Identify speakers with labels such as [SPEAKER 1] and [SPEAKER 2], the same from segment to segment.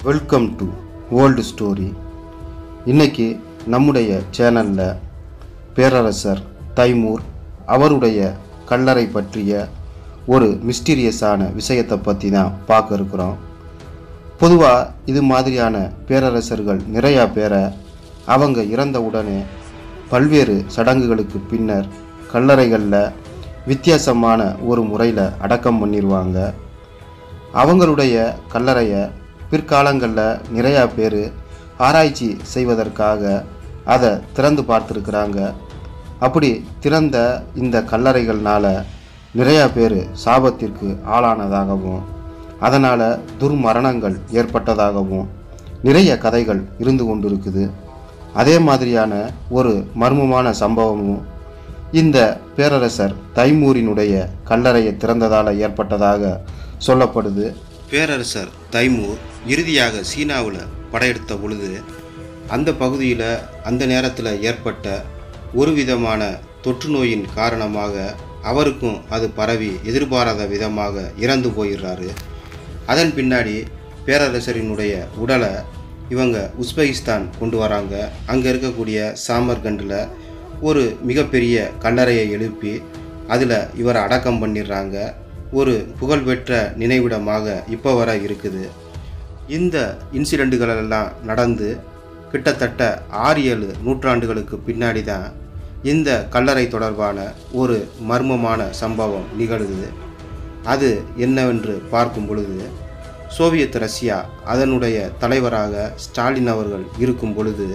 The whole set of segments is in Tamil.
[SPEAKER 1] வெல்கம் டு ஓல்டு ஸ்டோரி இன்னைக்கு நம்முடைய சேனலில் பேரரசர் தைமூர் அவருடைய கல்லறை பற்றிய ஒரு மிஸ்டீரியஸான விஷயத்தை பற்றி தான் பார்க்க இருக்கிறோம் பொதுவாக இது மாதிரியான பேரரசர்கள் நிறையா பேரை அவங்க இறந்த உடனே பல்வேறு சடங்குகளுக்கு பின்னர் கல்லறைகளில் வித்தியாசமான ஒரு முறையில் அடக்கம் பண்ணிடுவாங்க அவங்களுடைய கல்லறையை பிற்காலங்களில் நிறையா பேர் ஆராய்ச்சி செய்வதற்காக அதை திறந்து பார்த்துருக்குறாங்க அப்படி திறந்த இந்த கல்லறைகள்னால நிறையா பேர் சாபத்திற்கு ஆளானதாகவும் அதனால் துர்மரணங்கள் ஏற்பட்டதாகவும் நிறைய கதைகள் இருந்து கொண்டிருக்குது அதே மாதிரியான ஒரு மர்மமான சம்பவமும் இந்த பேரரசர் தைமூரினுடைய கல்லறையை திறந்ததால் ஏற்பட்டதாக சொல்லப்படுது பேரரசர் தைமூர் இறுதியாக சீனாவில் படையெடுத்த பொழுது அந்த பகுதியில் அந்த நேரத்தில் ஏற்பட்ட ஒரு விதமான தொற்று நோயின் காரணமாக அவருக்கும் அது பரவி எதிர்பாராத விதமாக இறந்து போயிடுறாரு அதன் பின்னாடி பேரரசரினுடைய உடலை இவங்க உஸ்பெகிஸ்தான் கொண்டு வராங்க அங்கே இருக்கக்கூடிய சாமர்கண்டில் ஒரு மிகப்பெரிய கல்லறையை எழுப்பி அதில் இவரை அடக்கம் பண்ணிடுறாங்க ஒரு புகழ்பெற்ற நினைவிடமாக இப்போ வர இருக்குது இந்த இன்சிடெண்ட்டுகளெல்லாம் நடந்து கிட்டத்தட்ட ஆறு ஏழு நூற்றாண்டுகளுக்கு பின்னாடி தான் இந்த கல்லறை தொடர்பான ஒரு மர்மமான சம்பவம் நிகழுது அது என்னவென்று பார்க்கும் பொழுது சோவியத் ரஷ்யா அதனுடைய தலைவராக ஸ்டாலின் அவர்கள் இருக்கும் பொழுது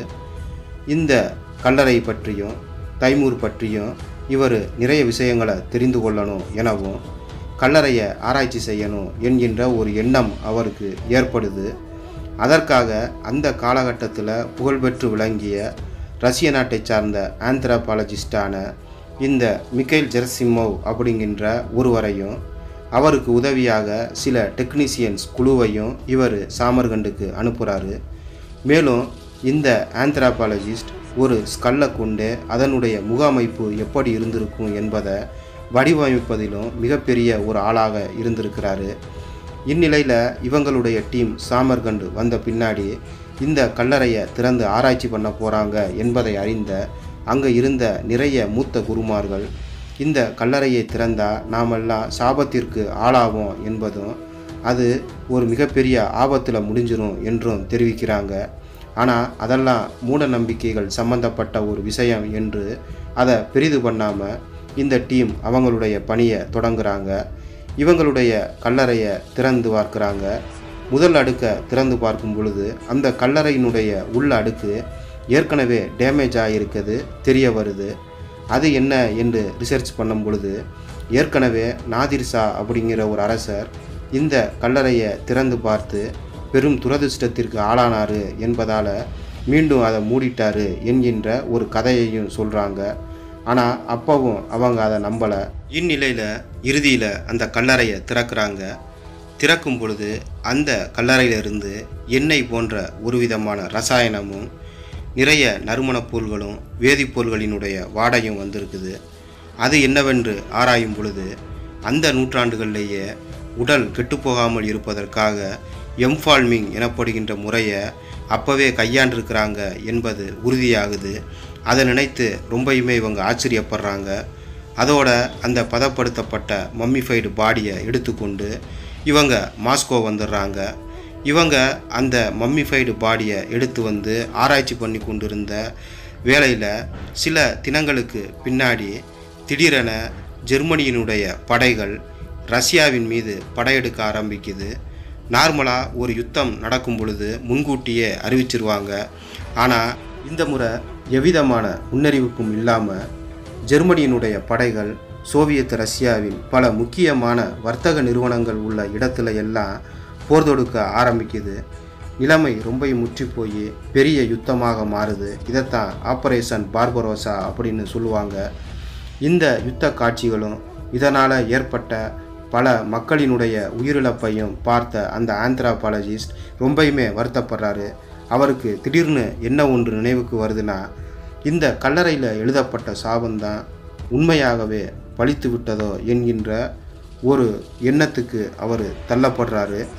[SPEAKER 1] இந்த கல்லறை பற்றியும் தைமூர் பற்றியும் இவர் நிறைய விஷயங்களை தெரிந்து கொள்ளணும் எனவும் கல்லறையை ஆராய்ச்சி செய்யணும் என்கின்ற ஒரு எண்ணம் அவருக்கு ஏற்படுது அதற்காக அந்த காலகட்டத்தில் புகழ்பெற்று விளங்கிய ரஷ்ய நாட்டை சார்ந்த ஆந்த்ராபாலஜிஸ்டான இந்த மிக்கைல் ஜெர்சிமோவ் அப்படிங்கின்ற ஒருவரையும் அவருக்கு உதவியாக சில டெக்னீசியன்ஸ் குழுவையும் இவர் சாமர்கண்டுக்கு அனுப்புகிறாரு மேலும் இந்த ஆந்த்ராபாலஜிஸ்ட் ஒரு ஸ்கல்லை கொண்டு அதனுடைய முகாமைப்பு எப்படி இருந்திருக்கும் என்பதை வடிவமைப்பதிலும் மிகப்பெரிய ஒரு ஆளாக இருந்திருக்கிறாரு இந்நிலையில் இவங்களுடைய டீம் சாமர்கண்டு வந்த பின்னாடி இந்த கல்லறையை திறந்து ஆராய்ச்சி பண்ண போகிறாங்க என்பதை அறிந்த அங்கே இருந்த நிறைய மூத்த குருமார்கள் இந்த கல்லறையை திறந்தால் நாமெல்லாம் சாபத்திற்கு ஆளாவோம் என்பதும் அது ஒரு மிகப்பெரிய ஆபத்தில் முடிஞ்சிரும் என்றும் தெரிவிக்கிறாங்க ஆனால் அதெல்லாம் மூட நம்பிக்கைகள் சம்பந்தப்பட்ட ஒரு விஷயம் என்று அதை பெரிது பண்ணாமல் இந்த டீம் அவங்களுடைய பணியை தொடங்குறாங்க இவங்களுடைய கல்லறையை திறந்து பார்க்குறாங்க முதல் அடுக்கை திறந்து பார்க்கும் பொழுது அந்த கல்லறையினுடைய உள்ள அடுக்கு ஏற்கனவே டேமேஜ் ஆகியிருக்கிறது தெரிய வருது அது என்ன என்று ரிசர்ச் பண்ணும் பொழுது ஏற்கனவே நாதிர் ஷா அப்படிங்கிற ஒரு அரசர் இந்த கல்லறையை திறந்து பார்த்து பெரும் துரதிர்ஷ்டத்திற்கு ஆளானார் என்பதால் மீண்டும் அதை மூடிட்டாரு என்கின்ற ஒரு கதையையும் சொல்கிறாங்க ஆனால் அப்பவும் அவங்க அதை நம்பலை இந்நிலையில் இறுதியில் அந்த கல்லறையை திறக்கிறாங்க திறக்கும் பொழுது அந்த கல்லறையிலிருந்து எண்ணெய் போன்ற ஒரு விதமான ரசாயனமும் நிறைய நறுமணப் பொருள்களும் வேதிப்பொருள்களினுடைய வாடையும் வந்திருக்குது அது என்னவென்று ஆராயும் பொழுது அந்த நூற்றாண்டுகளிலேயே உடல் கெட்டுப்போகாமல் இருப்பதற்காக எம்ஃபால்மிங் எனப்படுகின்ற முறையை அப்போவே கையாண்டிருக்கிறாங்க என்பது உறுதியாகுது அதை நினைத்து ரொம்பயுமே இவங்க ஆச்சரியப்படுறாங்க அதோட அந்த பதப்படுத்தப்பட்ட மம்மிஃபைடு பாடியை எடுத்துக்கொண்டு இவங்க மாஸ்கோ வந்துடுறாங்க இவங்க அந்த மம்மிஃபைடு பாடியை எடுத்து வந்து ஆராய்ச்சி பண்ணி கொண்டிருந்த வேளையில் சில தினங்களுக்கு பின்னாடி திடீரென ஜெர்மனியினுடைய படைகள் ரஷ்யாவின் மீது படையெடுக்க ஆரம்பிக்குது நார்மலாக ஒரு யுத்தம் நடக்கும் பொழுது முன்கூட்டியே அறிவிச்சிருவாங்க ஆனால் இந்த முறை எவ்விதமான முன்னறிவிப்பும் இல்லாமல் ஜெர்மனியினுடைய படைகள் சோவியத் ரஷ்யாவின் பல முக்கியமான வர்த்தக நிறுவனங்கள் உள்ள இடத்துல எல்லாம் போர் தொடுக்க ஆரம்பிக்குது நிலைமை ரொம்ப முற்றி போய் பெரிய யுத்தமாக மாறுது இதைத்தான் ஆப்பரேஷன் பார்பரோசா அப்படின்னு சொல்லுவாங்க இந்த யுத்த காட்சிகளும் இதனால் ஏற்பட்ட பல மக்களினுடைய உயிரிழப்பையும் பார்த்த அந்த ஆந்த்ராபாலஜிஸ்ட் ரொம்பயுமே வருத்தப்படுறாரு அவருக்கு திடீர்னு என்ன ஒன்று நினைவுக்கு வருதுன்னா இந்த கல்லறையில் எழுதப்பட்ட சாபம்தான் உண்மையாகவே பழித்து விட்டதோ என்கின்ற ஒரு எண்ணத்துக்கு அவர் தள்ளப்படுறாரு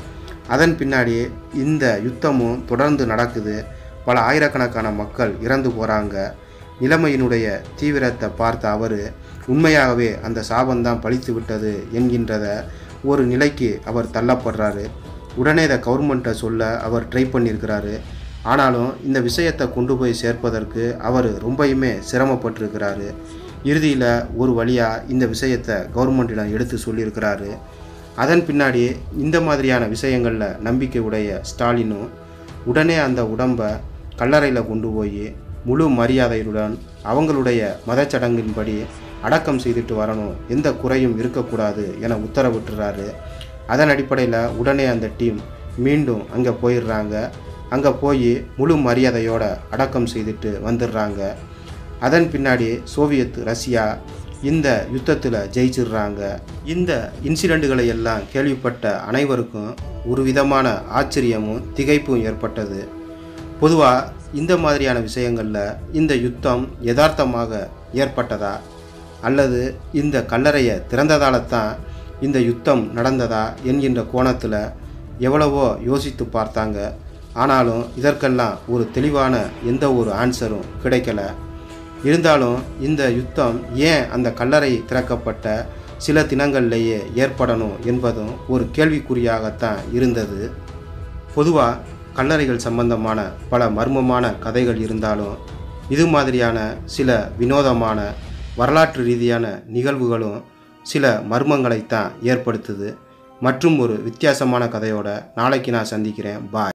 [SPEAKER 1] அதன் பின்னாடி இந்த யுத்தமும் தொடர்ந்து நடக்குது பல ஆயிரக்கணக்கான மக்கள் இறந்து போகிறாங்க நிலைமையினுடைய தீவிரத்தை பார்த்த அவர் உண்மையாகவே அந்த சாபந்தான் பழித்து விட்டது என்கின்றத ஒரு நிலைக்கு அவர் தள்ளப்படுறாரு உடனே இதை கவர்மெண்ட்டை சொல்ல அவர் ட்ரை பண்ணியிருக்கிறாரு ஆனாலும் இந்த விஷயத்தை கொண்டு போய் சேர்ப்பதற்கு அவர் ரொம்பயுமே சிரமப்பட்டிருக்கிறாரு இறுதியில் ஒரு வழியாக இந்த விஷயத்தை கவர்மெண்ட்டிடம் எடுத்து சொல்லியிருக்கிறாரு அதன் பின்னாடி இந்த மாதிரியான விஷயங்களில் நம்பிக்கை உடைய ஸ்டாலினும் உடனே அந்த உடம்பை கல்லறையில் கொண்டு போய் முழு மரியாதையுடன் அவங்களுடைய மதச்சடங்கின்படி அடக்கம் செய்துட்டு வரணும் எந்த குறையும் இருக்கக்கூடாது என உத்தரவிட்டுறாரு அதன் அடிப்படையில் உடனே அந்த டீம் மீண்டும் அங்கே போயிடுறாங்க அங்கே போய் முழு மரியாதையோட அடக்கம் செய்துட்டு வந்துடுறாங்க அதன் பின்னாடி சோவியத் ரஷ்யா இந்த யுத்தத்தில் ஜெயிச்சிடுறாங்க இந்த இன்சிடெண்ட்டுகளை எல்லாம் கேள்விப்பட்ட அனைவருக்கும் ஒரு விதமான ஆச்சரியமும் திகைப்பும் ஏற்பட்டது பொதுவாக இந்த மாதிரியான விஷயங்களில் இந்த யுத்தம் யதார்த்தமாக ஏற்பட்டதா அல்லது இந்த கல்லறையை திறந்ததால தான் இந்த யுத்தம் நடந்ததா என்கின்ற கோணத்தில் எவ்வளவோ யோசித்து பார்த்தாங்க ஆனாலும் இதற்கெல்லாம் ஒரு தெளிவான எந்த ஒரு ஆன்சரும் கிடைக்கல இருந்தாலும் இந்த யுத்தம் ஏன் அந்த கல்லறை திறக்கப்பட்ட சில தினங்கள்லேயே ஏற்படணும் என்பதும் ஒரு கேள்விக்குறியாகத்தான் இருந்தது பொதுவாக கல்லறைகள் சம்பந்தமான பல மர்மமான கதைகள் இருந்தாலும் இது மாதிரியான சில வினோதமான வரலாற்று ரீதியான நிகழ்வுகளும் சில மர்மங்களைத்தான் ஏற்படுத்துது மற்றும் ஒரு வித்தியாசமான கதையோட நாளைக்கு நான் சந்திக்கிறேன் பாய்